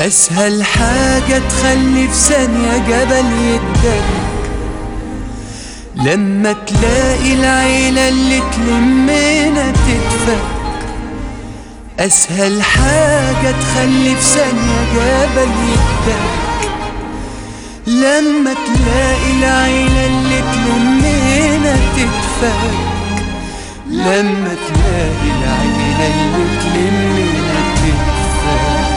أسهل حاجة تخلي في ثانية جبل يدك لما تلاقي العيلة اللي تلمنا تدفك أسهل حاجة تخلي في ثانية جبل يدك لما تلاقي العيلة اللي تلمنا تدفك لما تلاقي العيلة اللي تلمنا تدفك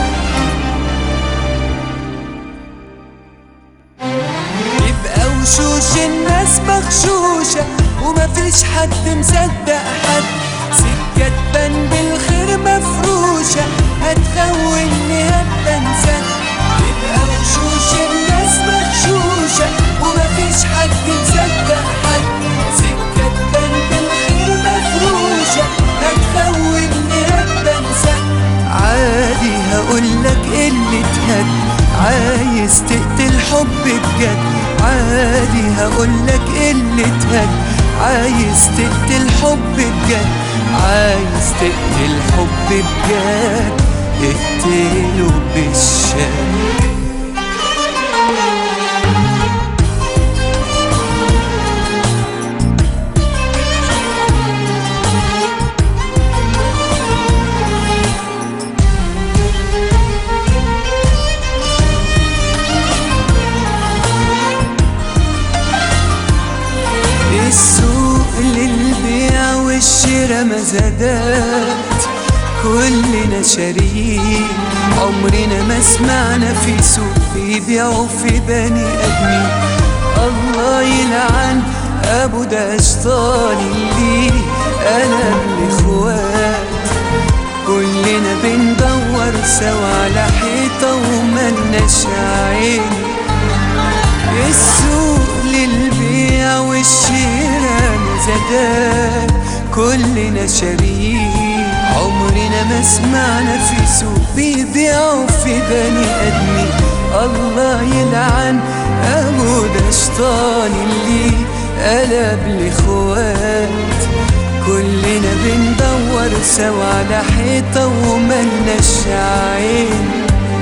يبقى وشوش الناس مغشوشة ومفيش حد مصدق حد سكة تبان بالخير مفروشة هتخوني هبقى انسان يبقى وشوش الناس مغشوشة ومفيش حد مصدق حد سكة تبان بالخير مفروشة هتخوني هبقى انسان عادي هقولك اللي تهد عايز تقتل حب بجد عادي هقولك اللي تهد عايز تقتل حب بجد عايز تقتل حب بجد اقتله بالشك السوق للبيع والشراء مزادات كلنا شاريين عمرنا ما سمعنا في سوق بيبيعوا في بني ادمين الله يلعن ابو ده اشطان اللي انا الاخوات كلنا بندور سوا على حيطه وملناش عين السوق للبيع والشراء مزادات كلنا شاريين عمرنا ما سمعنا في سوق بيبيعوا في بني ادمين الله يلعن ابو ده شيطان اللي قلب الاخوات كلنا بندور سوا على حيطه وملناش عين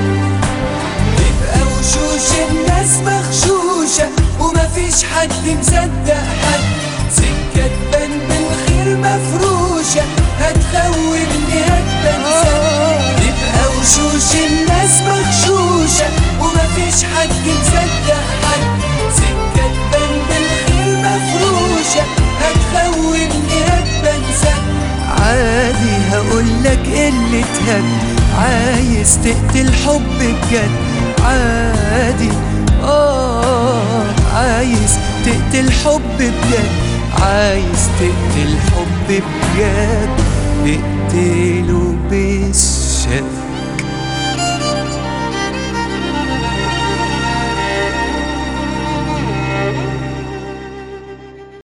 يبقى وشوش الناس مغشوشة ومفيش حد مصدق حد سكة تبان بالخير مفروشة هتخوني هتبنسى يبقى وشوش الناس مغشوشة ومفيش حد مصدق حد سكة تبان بالخير مفروشة هتخوني هتبنسى عادي هقولك اللي تهد عايز تقتل حب بجد عادي اه عايز تقتل حب بجد عايز تقتل حب بجد اقتله بالشد